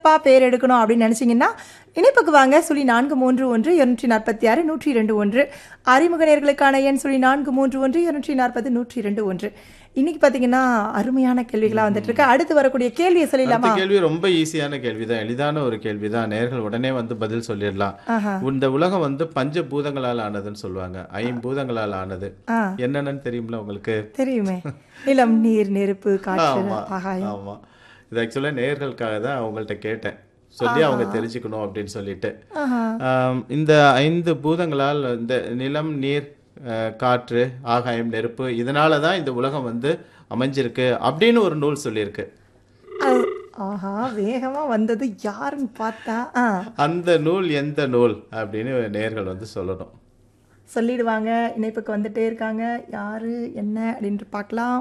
பா பேர் எடுக்கணும் அப்படின்னு நினச்சிங்கன்னா இணைப்புக்கு வாங்க சொல்லி நான்கு மூன்று ஒன்று இருநூற்றி நாற்பத்தி ஆறு நூற்றி இரண்டு ஒன்று அறிமுக நேர்களுக்கான எண் சொல்லி நான்கு மூன்று ஒன்று இருநூற்றி நாற்பது நூற்றி இரண்டு ஒன்று இன்னைக்கு பார்த்தீங்கன்னா அருமையான கேள்விகளாக வந்துட்டு இருக்கு அடுத்து வரக்கூடிய கேள்வியை சொல்லிடலாமா அடுத்த கேள்வி ரொம்ப ஈஸியான கேள்விதான் எளிதான ஒரு கேள்விதான் நேர்கள் உடனே வந்து பதில் சொல்லிடலாம் ஆஹா இந்த உலகம் வந்து பஞ்ச பூதங்களால் ஆனதுன்னு சொல்லுவாங்க ஐம்பூதங்களால் ஆனது ஆ என்னென்னு தெரியுமில உங்களுக்கு தெரியுமே நிலம் நீர் நெருப்பு காற்று ஆமா ஆகாயம் ஆமா இது ஆக்சுவலாக நேர்களுக்காக தான் அவங்கள்ட்ட கேட்டேன் சொல்லி அவங்க தெரிஞ்சுக்கணும் அப்படின்னு சொல்லிட்டு ஆஹா ஆம், இந்த ஐந்து பூதங்களால் இந்த நிலம் நீர் அஹ், காற்று ஆகாயம் நெருப்பு இதனால தான் இந்த உலகம் வந்து அமைஞ்சிருக்கு அப்படின்னு ஒரு நூல் சொல்லியிருக்கு அது- ஆஹா வேகமா வந்தது யாருன்னு பார்த்தா ஆ அந்த நூல் எந்த நூல் அப்படின்னு நேர்கள் வந்து சொல்லணும் சொல்லிடுவாங்க இணைப்புக்கு வந்துட்டே இருக்காங்க யாரு என்ன அப்படின்ட்டு பார்க்கலாம்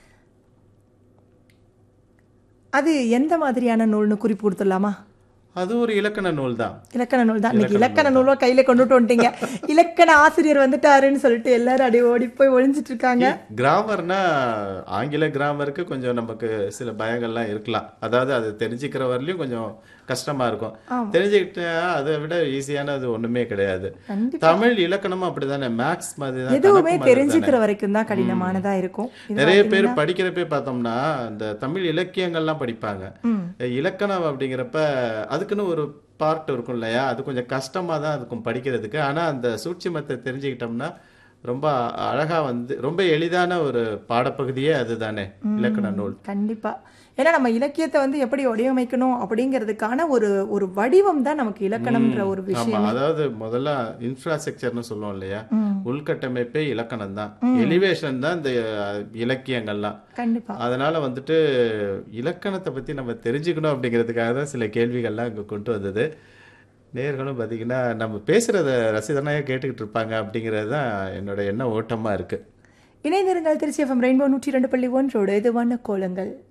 அது எந்த மாதிரியான நூல்னு குறிப்பு கொடுத்துடலாமா அது ஒரு இலக்கண நூல் தான் இலக்கண நூல் தான் இன்னைக்கு இலக்கண நூலோ கையில கொண்டுட்டு வந்துட்டீங்க இலக்கண ஆசிரியர் வந்துட்டாருன்னு சொல்லிட்டு எல்லாரும் அடி ஓடி போய் ஒளிஞ்சிட்டு இருக்காங்க கிராமர்னா ஆங்கில கிராமருக்கு கொஞ்சம் நமக்கு சில பயங்கள்லாம் இருக்கலாம் அதாவது அது தெரிஞ்சுக்கிற வரலையும் கொஞ்சம் கஷ்டமா இருக்கும் தெரிஞ்சுக்கிட்டா அதை விட ஈஸியானது ஒண்ணுமே கிடையாது கண்டிப்பா தமிழ் இலக்கணமும் அப்படிதானே மேக்ஸ் மாதிரி தான் எதுவுமே கணக்கு மாதிரி தெரிஞ்சுக்கிற வரைக்கும் தான் கடினமானதா இருக்கும் இது நிறைய பேர் படிக்கிறப்பே பார்த்தோம்னா இந்த தமிழ் இலக்கியங்கள்லாம் படிப்பாங்க ம். இலக்கணம் அப்படிங்கிறப்ப அதுக்குன்னு ஒரு பார்ட் இருக்கும் இல்லையா அது கொஞ்சம் கஷ்டமா தான் இருக்கும் படிக்கிறதுக்கு ஆனா அந்த சூட்சுமத்தை தெரிஞ்சுக்கிட்டோம்னா ரொம்ப அழகா வந்து ரொம்ப எளிதான ஒரு பாடப்பகுதியே அதுதானே இலக்கண நூல் கண்டிப்பா ஏன்னா நம்ம இலக்கியத்தை வந்து எப்படி வடிவமைக்கணும் அப்படிங்கிறதுக்கான ஒரு ஒரு வடிவம் தான் நமக்கு இலக்கணம்ன்ற ஒரு ஆமா விஷயம் அதாவது முதல்ல இன்ஃப்ராஸ்ட்ரக்சர்னு சொல்லுவோம் இல்லையா ம். உள்கட்டமைப்பே இலக்கணம் தான் எலிவேஷன் தான் இந்த அஹ், இலக்கியங்கள்லாம் கண்டிப்பா அதனால வந்துட்டு இலக்கணத்தை பத்தி நம்ம தெரிஞ்சுக்கணும் அப்படிங்கிறதுக்காக தான் சில கேள்விகள்லாம் இங்க கொண்டு வந்தது நேர்களும் பார்த்தீங்கன்னா நம்ம பேசுறத ரசிதனாக கேட்டுக்கிட்டு இருப்பாங்க அப்படிங்கிறது தான் என்னோட எண்ண ஓட்டமா இருக்கு இணைந்திருங்கள் திருச்சி எஃப்எம் ரெயின்போ நூற்றி ரெண்டு புள்ளி ஒன்றோடு இது வண்ண கோலங்கள்